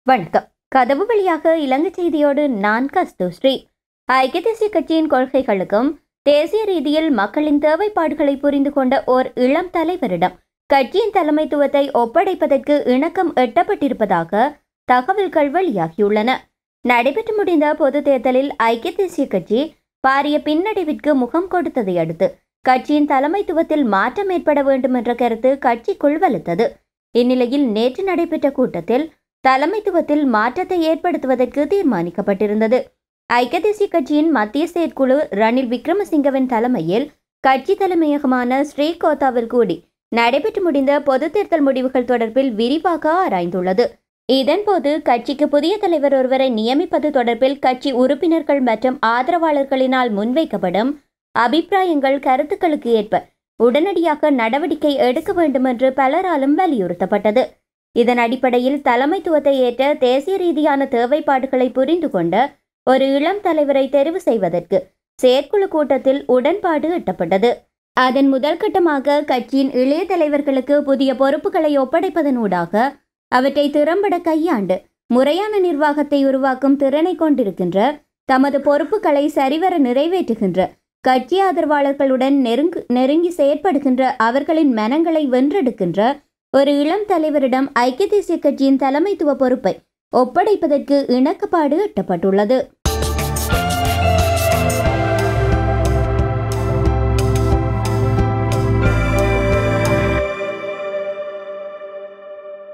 வணக்கம் கதவு வழியாக இலங்கை செய்தியோடு நான் கஸ்தூஸ்ரீ ஐக்கிய தேசிய கட்சியின் கொள்கைகளுக்கும் தேசிய ரீதியில் மக்களின் தேவைப்பாடுகளை புரிந்து கொண்ட ஓர் இளம் தலைவரிடம் கட்சியின் தலைமைத்துவத்தை ஒப்படைப்பதற்கு இணக்கம் எட்டப்பட்டிருப்பதாக தகவல்கள் வெளியாகியுள்ளன நடைபெற்று முடிந்த பொது தேர்தலில் ஐக்கிய தேசிய கட்சி பாரிய பின்னடைவிற்கு முகம் கொடுத்ததை அடுத்து கட்சியின் தலைமைத்துவத்தில் மாற்றம் ஏற்பட வேண்டும் என்ற கருத்து கட்சிக்குள் வலுத்தது இந்நிலையில் நேற்று நடைபெற்ற கூட்டத்தில் தலைமைத்துவத்தில் மாற்றத்தை ஏற்படுத்துவதற்கு தீர்மானிக்கப்பட்டிருந்தது ஐக்கிய தேசிய கட்சியின் மத்திய செயற்குழு ரணில் விக்ரமசிங்கவின் தலைமையில் கட்சி தலைமையகமான ஸ்ரீகோத்தாவில் கூடி நடைபெற்று முடிந்த பொது தேர்தல் முடிவுகள் தொடர்பில் விரிவாக ஆராய்ந்துள்ளது இதன்போது கட்சிக்கு புதிய தலைவர் ஒருவரை நியமிப்பது தொடர்பில் கட்சி உறுப்பினர்கள் மற்றும் ஆதரவாளர்களினால் முன்வைக்கப்படும் அபிப்பிராயங்கள் கருத்துக்களுக்கு ஏற்ப உடனடியாக நடவடிக்கை எடுக்க வேண்டும் என்று பலராலும் வலியுறுத்தப்பட்டது இதன் அடிப்படையில் தலைமைத்துவத்தை ஏற்ற தேசிய ரீதியான தேவைப்பாடுகளை புரிந்து கொண்ட ஒரு இளம் தலைவரை தெரிவு செய்வதற்கு செயற்குழு கூட்டத்தில் உடன்பாடு எட்டப்பட்டது அதன் முதல் கட்டமாக கட்சியின் இளைய தலைவர்களுக்கு புதிய பொறுப்புகளை ஒப்படைப்பதனூடாக அவற்றை திறம்பட கையாண்டு முறையான நிர்வாகத்தை உருவாக்கும் திறனை கொண்டிருக்கின்ற தமது பொறுப்புகளை சரிவர நிறைவேற்றுகின்ற கட்சி ஆதரவாளர்களுடன் நெருங்கு நெருங்கி செயற்படுகின்ற அவர்களின் மனங்களை வென்றெடுக்கின்ற ஒரு இளம் தலைவரிடம் ஐக்கிய தேசிய கட்சியின் தலைமைத்துவ பொறுப்பை ஒப்படைப்பதற்கு இணக்கப்பாடு எட்டப்பட்டுள்ளது